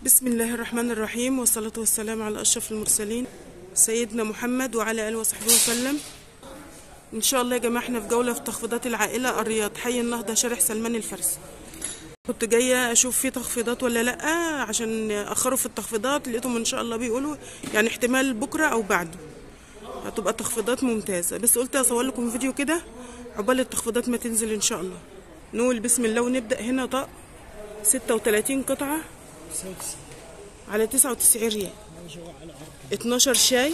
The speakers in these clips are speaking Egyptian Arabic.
بسم الله الرحمن الرحيم والصلاة والسلام على أشرف المرسلين سيدنا محمد وعلى آله وصحبه وسلم إن شاء الله يا جماعة احنا في جولة في تخفيضات العائلة الرياض حي النهضة شارع سلمان الفارسي كنت جاية أشوف في تخفيضات ولا لأ عشان أخروا في التخفيضات لقيتهم إن شاء الله بيقولوا يعني احتمال بكرة أو بعده هتبقى تخفيضات ممتازة بس قلت أصور لكم فيديو كده عقبال التخفيضات ما تنزل إن شاء الله نقول بسم الله ونبدأ هنا طق 36 قطعة على 99 ريال 12 شاي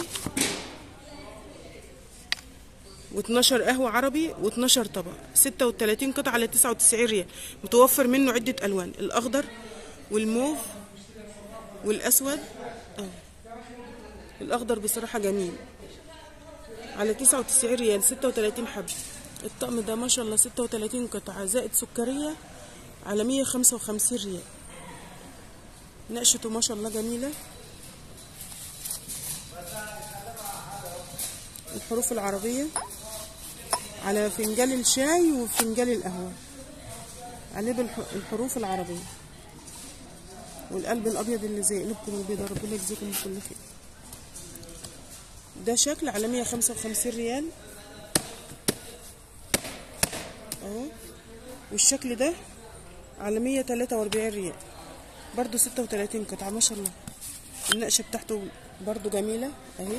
و12 قهوة عربي و12 طبق 36 قطعة على 99 ريال متوفر منه عدة ألوان الأخضر والموف والأسود اه الأخضر بصراحة جميل على 99 ريال 36 حبة الطقم ده ما شاء الله 36 قطعة زائد سكرية على 155 ريال نقشته ما شاء الله جميلة الحروف العربية على فنجان الشاي وفنجان القهوة عليه بالحروف العربية والقلب الأبيض اللي زي قلوبكم البيضاء ربنا يجزيكم من كل خير ده شكل على 155 ريال اهو والشكل ده على 143 ريال برضو 36 قطعة ما شاء الله النقشة بتاعته برضو جميلة اهي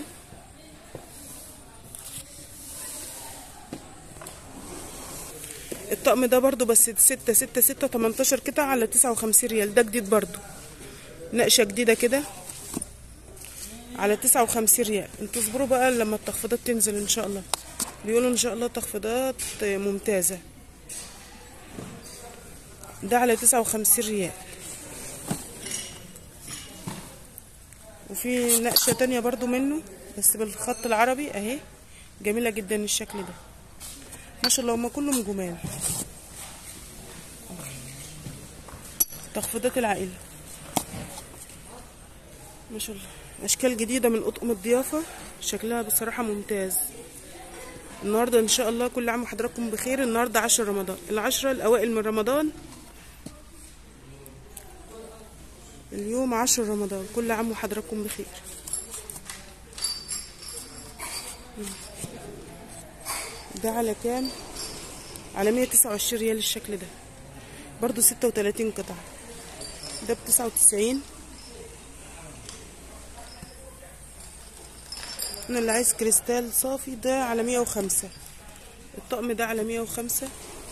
الطقم ده برضو بس ستة ستة ستة تمنتاشر قطعة على تسعة وخمسين ريال ده جديد برضو نقشة جديدة كده على تسعة وخمسين ريال انتوا اصبروا بقى لما التخفيضات تنزل ان شاء الله بيقولوا ان شاء الله تخفيضات ممتازة ده على تسعة وخمسين ريال وفي نقشة تانية برضو منه بس بالخط العربي اهي جميلة جدا الشكل ده ما شاء الله هما كلهم جمال تخفيضات العائلة ما شاء الله اشكال جديدة من اطقم الضيافة شكلها بصراحة ممتاز النهاردة ان شاء الله كل عام وحضراتكم بخير النهاردة عشر رمضان العشرة الاوائل من رمضان اليوم عشر رمضان كل عام وحضراتكم بخير ده على كام على مية تسعة وعشرين ريال الشكل ده برضو ستة وتلاتين قطعة ده بتسعة وتسعين انا اللي عايز كريستال صافي ده على مية وخمسة الطقم ده على مية وخمسة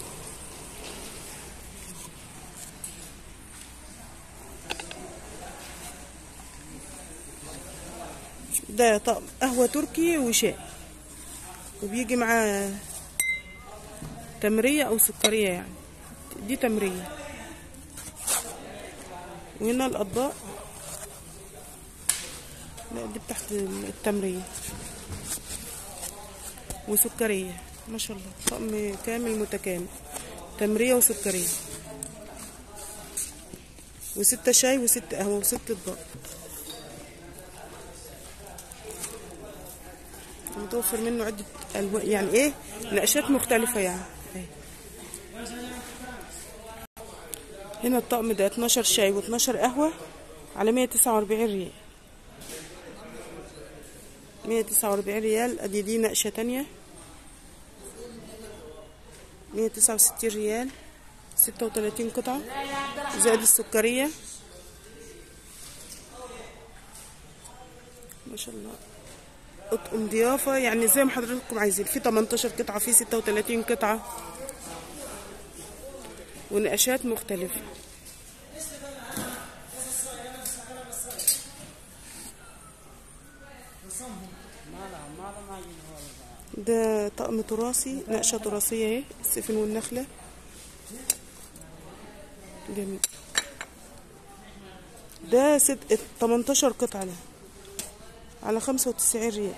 ده طقم قهوة تركي وشاي وبيجي معاه تمرية أو سكرية يعني دي تمرية وهنا الأطباق لا دي بتاعت التمرية وسكرية ما شاء الله طقم كامل متكامل تمرية وسكرية وستة شاي وست قهوة وست اطباق متوفر منه عدة ألوان يعني إيه نقشات مختلفة يعني إيه. هنا الطقم ده 12 شاي و12 قهوة على 149 ريال 149 ريال ادي دي نقشة تانية 169 ريال 36 قطعة زائد السكرية ما شاء الله اطقم ضيافة يعني زي ما حضراتكم عايزين في 18 قطعة في 36 قطعة ونقشات مختلفة ده طقم تراثي نقشة تراثية اهي السفن والنخلة جميل ده ست 18 قطعة ده على خمسة وتسعين ريال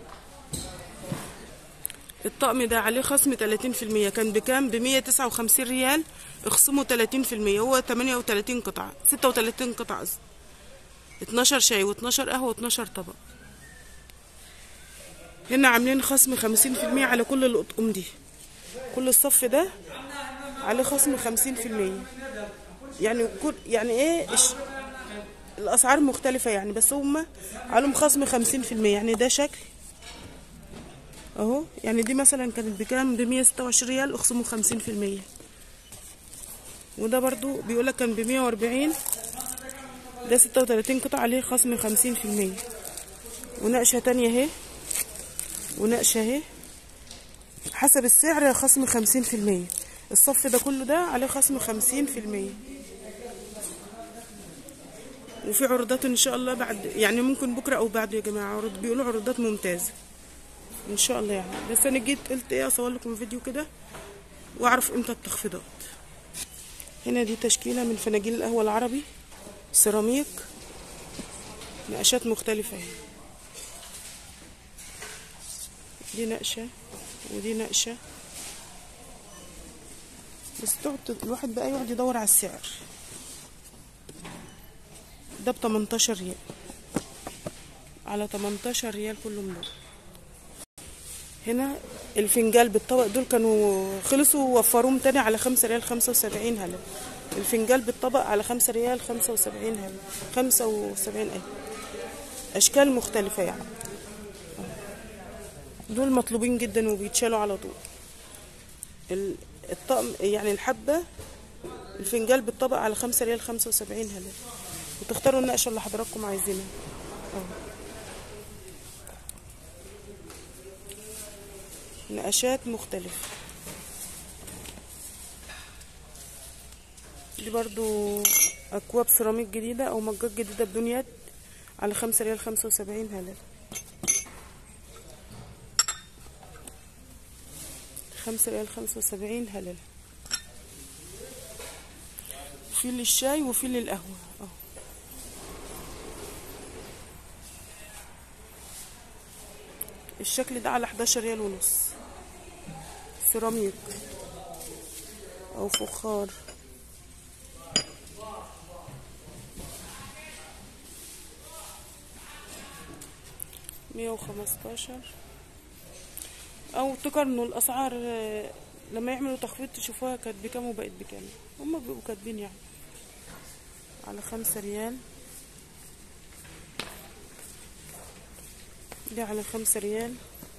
الطقم ده عليه خصم تلاتين في المية كان بكام بمية تسعة وخمسين ريال اخصموا تلاتين في المية هو تمانية وتلاتين قطعة ستة وتلاتين قطعة قصدي اتناشر شاي واتناشر قهوة واتناشر طبق هنا عاملين خصم خمسين في المية على كل الأطقم دي كل الصف ده عليه خصم خمسين في المية يعني كل يعني ايه الاسعار مختلفة يعني بس هم عليهم خصم خمسين في المية يعني ده شكل اهو يعني دي مثلا كانت بكام بمية ستة وعشرين ريال اخصموا خمسين في المية وده برضو بيقولك كان بمية واربعين ده ستة وتلاتين قطعة عليه خصم خمسين في المية ونقشة تانية اهي ونقشة اهي حسب السعر خصم خمسين في المية الصف ده كله ده عليه خصم خمسين في المية وفي عروضات ان شاء الله بعد يعني ممكن بكره او بعده يا جماعه عروض بيقولوا عروضات ممتازه ان شاء الله يعني بس انا جيت قلت ايه اصور لكم فيديو كده واعرف امتى التخفيضات هنا دي تشكيله من فناجيل القهوه العربي سيراميك نقشات مختلفه اهي دي نقشه ودي نقشه بس تقعد الواحد بقى يقعد يدور على السعر ده ب 18 ريال على 18 ريال كلهم دول هنا الفنجال بالطبق دول كانوا خلصوا ووفروهم تاني على 5 ريال 75 هلا الفنجال بالطبق على 5 ريال 75 هلا 75 ايه اشكال مختلفة يعني دول مطلوبين جدا وبيتشالوا على طول ال- الطقم يعني الحبة الفنجال بالطبق على 5 ريال 75 هلا وتختاروا النقشة اللي حضراتكم عايزينها اهو نقشات مختلفة دي برضو أكواب سيراميك جديدة أو مجات جديدة بدون يد على خمسة ريال خمسة وسبعين هلال خمسة ريال خمسة وسبعين هلال في للشاي وفي للقهوة اهو الشكل ده على 11 ريال ونص سيراميك او فخار مية وخمستاشر او تقارنوا الاسعار آه، لما يعملوا تخفيض تشوفوها كانت بكام وبقت بكام هما بيبقوا كاتبين يعني على خمسة ريال دي على خمسة ريال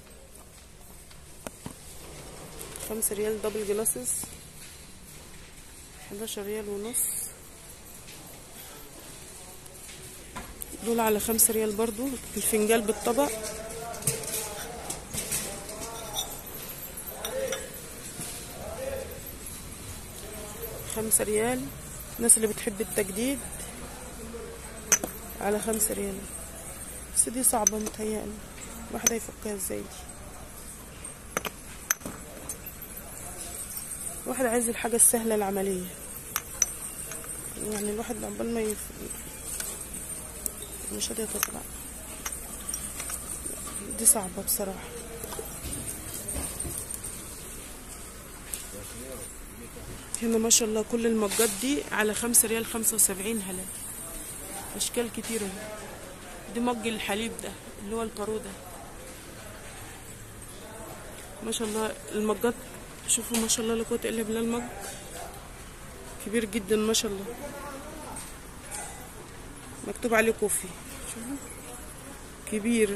خمسة ريال دبل جلاسز حداشر ريال ونص دول على خمسة ريال برضو الفنجال بالطبق خمسة ريال الناس اللي بتحب التجديد على خمسة ريال بس دي صعبة متهيألي الواحد هيفكها ازاي دي الواحد عايز الحاجة السهلة العملية يعني الواحد عقبال ما يف... مش قادرة تطلع دي صعبة بصراحة هنا ما شاء الله كل المجات دي على خمسة ريال خمسة وسبعين هلال أشكال كتيرة دي مج الحليب ده اللي هو القارو ده ما شاء الله المجات شوفوا ما شاء الله لا قوة إلا بالله المج كبير جدا ما شاء الله مكتوب عليه كوفي شوفوا كبير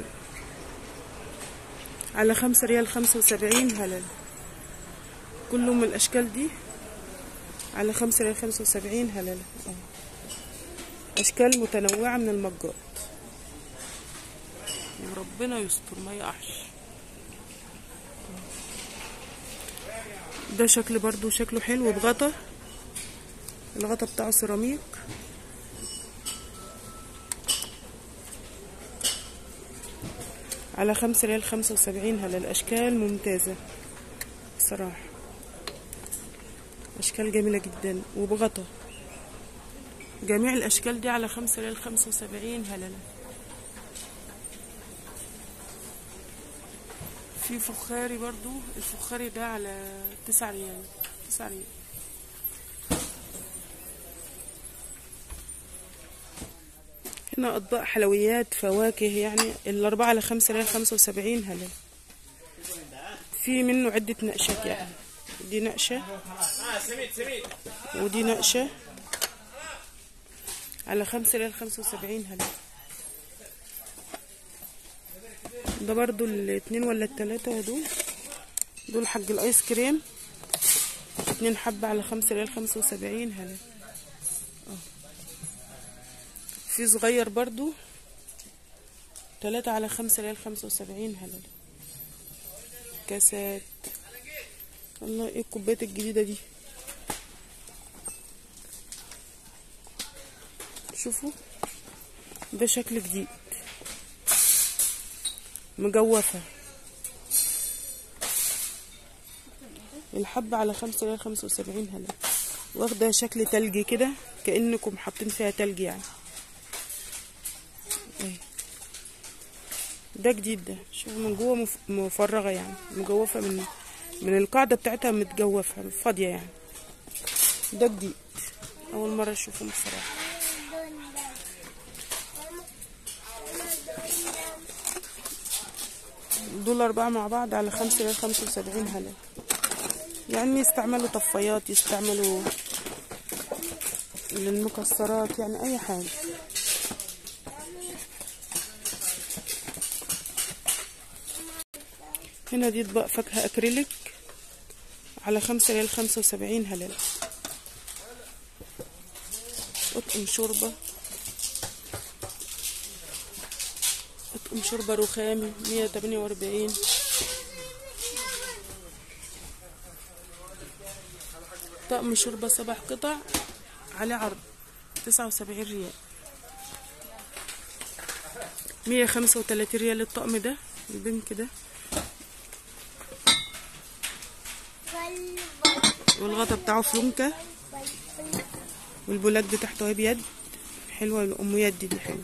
على خمسة ريال خمسة وسبعين هلال كلهم الأشكال دي على خمسة ريال خمسة وسبعين هلال أهو. أشكال متنوعة من المجات وربنا يستر ما يقعش ده شكل برضو شكله حلو بغطا الغطا بتاعه سيراميك على خمسة ريال خمسة وسبعين هلا الأشكال ممتازة بصراحة أشكال جميلة جدا وبغطا جميع الأشكال دي على خمسة ريال خمسة وسبعين هللة في فخاري برضو الفخاري ده على تسعة ريال تسعة ريال هنا أطباق حلويات فواكه يعني الأربعة على خمسة ريال خمسة وسبعين هللة في منه عدة نقشات يعني دي نقشة ودي نقشة على خمسة ريال خمسة وسبعين هلا ده برضو الاتنين ولا التلاتة دول دول حق الايس كريم اتنين حبة على خمسة ريال خمسة وسبعين هلا اه. في صغير برضو تلاتة على خمسة ريال خمسة وسبعين هلا كاسات الله ايه الكوبايات الجديدة دي شوفوا ده شكل جديد مجوفة الحبة على خمسة ريال خمسة وسبعين هلا واخدة شكل تلجي كده كأنكم حاطين فيها تلج يعني اهي. ده جديد ده شوف من جوه مف- مفرغة يعني مجوفة من من القاعدة بتاعتها متجوفة فاضية يعني ده جديد أول مرة أشوفهم بصراحة دول أربعة مع بعض على خمسة ريال خمسة وسبعين هلا يعني يستعملوا طفايات يستعملوا للمكسرات يعني أي حاجة هنا دي اطباق فاكهة أكريليك على خمسة ريال خمسة وسبعين هلال أطقم شوربة أطقم شوربة رخامي مية تمانية وأربعين طقم شوربة سبع قطع عليه عرض تسعة وسبعين ريال مية خمسة وتلاتين ريال الطقم ده البنك ده والغطا بتاعه فلونكة والبولات بتاعته اهي بيد حلوة الأم يد دي حلوة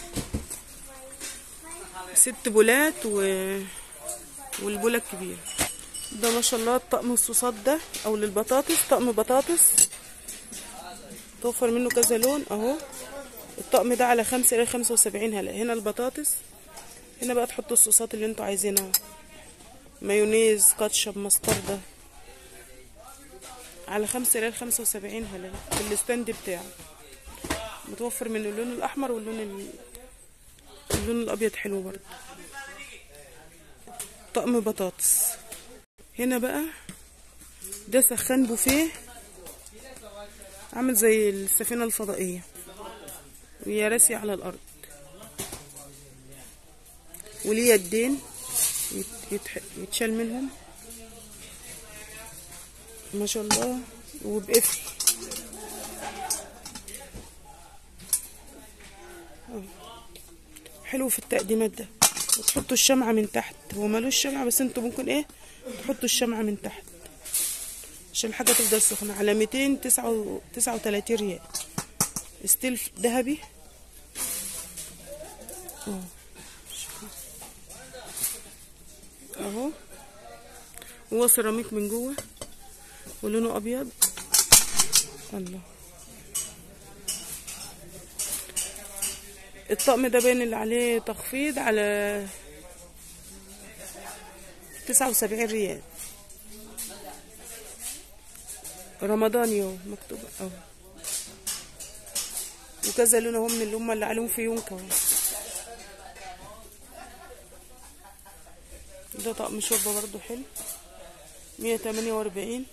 ست بولات و... والبولة الكبيرة ده ما شاء الله الطقم الصوصات ده او للبطاطس طقم بطاطس توفر منه كذا لون اهو الطقم ده على خمسة الى خمسة وسبعين هلا هنا البطاطس هنا بقى تحطوا الصوصات اللي انتوا عايزينها مايونيز كاتشب مستردة على خمسة ريال خمسة وسبعين هلا في الستاند بتاعه متوفر منه اللون الأحمر واللون ال... اللون الأبيض حلو برضه طقم بطاطس هنا بقى ده سخان بوفيه عامل زي السفينة الفضائية وهي راسية على الأرض وليه يدين يت- يتح... يتشال منهم ما شاء الله وبقفل آه. حلو في التقديمات ده وتحطوا الشمعة من تحت هو ملوش شمعة بس انتوا ممكن ايه تحطوا الشمعة من تحت عشان الحاجة تفضل سخنة على ميتين تسعة تسعة وتلاتين ريال ستيل ذهبي اه شوفوا. اهو هو سيراميك من جوه ولونه ابيض الله الطقم ده باين اللي عليه تخفيض على تسعة وسبعين ريال رمضان يوم مكتوب اهو وكذا لون اهو من اللي هم اللي عليهم فيونكة اهو ده طقم شوربة برضو حلو مية تمانية واربعين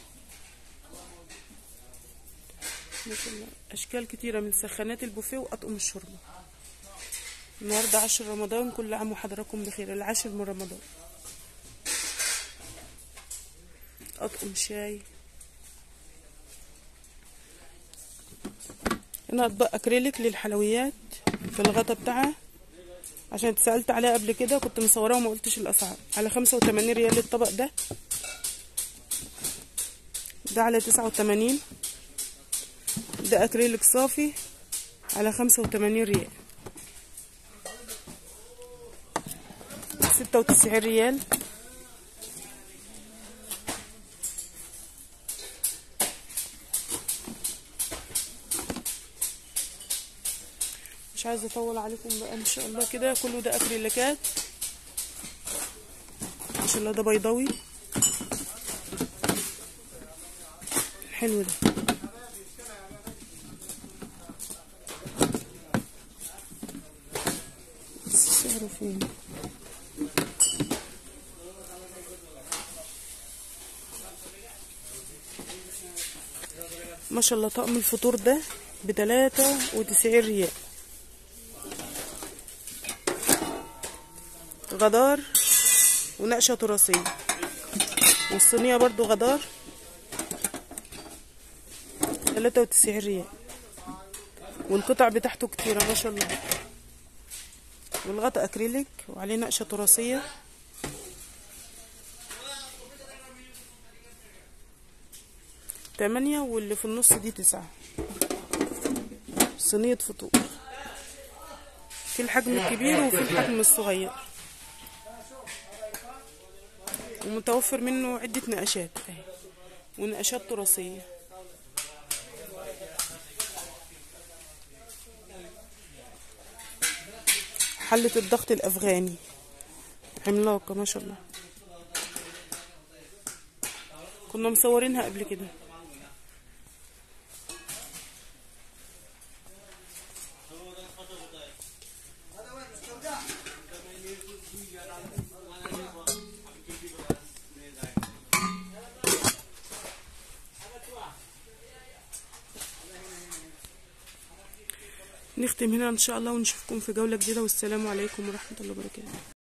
ما شاء الله اشكال كتيرة من سخانات البوفيه واطقم الشوربة النهاردة عشر رمضان كل عام وحضراتكم بخير العاشر من رمضان اطقم شاي هنا اطباق اكريليك للحلويات في الغطا بتاعها عشان اتسالت عليها قبل كده كنت مصوراه وما قلتش الاسعار على خمسة وتمانين ريال الطبق ده ده على تسعة وتمانين ده اكريليك صافي على خمسة وتمانين ريال ستة وتسعين ريال مش عايزه اطول عليكم بقى ان شاء الله كده كله ده اكريليكات ما شاء الله ده بيضاوي حلو ده راحوا فين ما شاء الله طقم الفطور ده بتلاتة وتسعين ريال غدار ونقشة تراثية والصينية برضو غدار تلاتة وتسعين ريال والقطع بتاعته كتيرة ما شاء الله والغطا اكريليك وعليه نقشة تراثية تمانية واللي في النص دي تسعة صينية فطور في الحجم الكبير وفي الحجم الصغير ومتوفر منه عدة نقشات اهي ونقشات تراثية حلة الضغط الأفغاني عملاقة ما شاء الله كنا مصورينها قبل كده نختم هنا ان شاء الله ونشوفكم في جولة جديدة والسلام عليكم ورحمة الله وبركاته